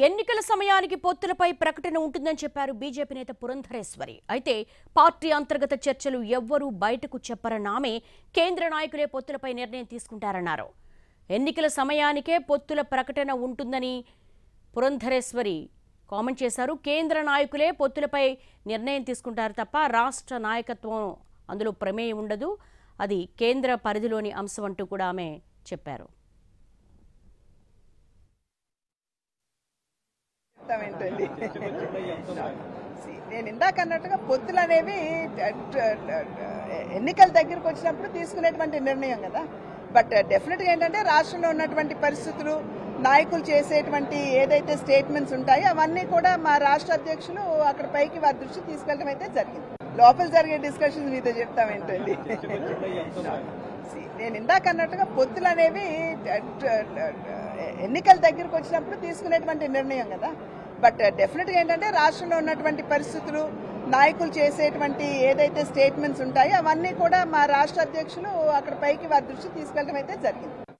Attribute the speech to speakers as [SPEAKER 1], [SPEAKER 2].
[SPEAKER 1] ఎన్నికల సమయానికి పొత్తులపై ప్రకటన ఉంటుందని చెప్పారు బీజేపీ నేత పురంధరేశ్వరి అయితే పార్టీ అంతర్గత చర్చలు ఎవ్వరూ బయటకు చెప్పరన్న ఆమె కేంద్ర నాయకులే పొత్తులపై నిర్ణయం తీసుకుంటారన్నారు ఎన్నికల సమయానికే పొత్తుల ప్రకటన ఉంటుందని పురంధరేశ్వరి కామెంట్ చేశారు కేంద్ర నాయకులే పొత్తులపై నిర్ణయం తీసుకుంటారు తప్ప రాష్ట్ర నాయకత్వం అందులో ప్రమేయం ఉండదు అది కేంద్ర పరిధిలోని అంశం అంటూ కూడా ఆమె చెప్పారు
[SPEAKER 2] ఏంటండి See, నేను ఇందాక అన్నట్టుగా పొత్తులు అనేవి ట- ట- ట- ఎన్నికల దగ్గరకు వచ్చినప్పుడు తీసుకునేటువంటి నిర్ణయం కదా బట్ డెఫినెట్గా ఏంటంటే రాష్ట్రంలో ఉన్నటువంటి పరిస్థితులు నాయకులు చేసేటువంటి ఏదైతే స్టేట్మెంట్స్ ఉంటాయో అవన్నీ కూడా మా రాష్ట్ర అధ్యక్షులు అక్కడ పైకి వారి దృష్టి తీసుకెళ్ళడం అయితే జరిగింది లోపల జరిగే డిస్కషన్స్ మీతో చెప్తాం ఏంటండి See, నేను ఇందాక అన్నట్టుగా పొత్తులు అనేవి ట- ట- ట- ఎన్నికల దగ్గరకు వచ్చినప్పుడు తీసుకునేటువంటి నిర్ణయం కదా బట్ డెఫినెట్గా ఏంటంటే రాష్ట్రంలో ఉన్నటువంటి పరిస్థితులు నాయకులు చేసేటువంటి ఏదైతే స్టేట్మెంట్స్ ఉంటాయో అవన్నీ కూడా మా రాష్ట్ర అధ్యక్షులు అక్కడ పైకి వారి దృష్టి తీసుకెళ్ళడం అయితే జరిగింది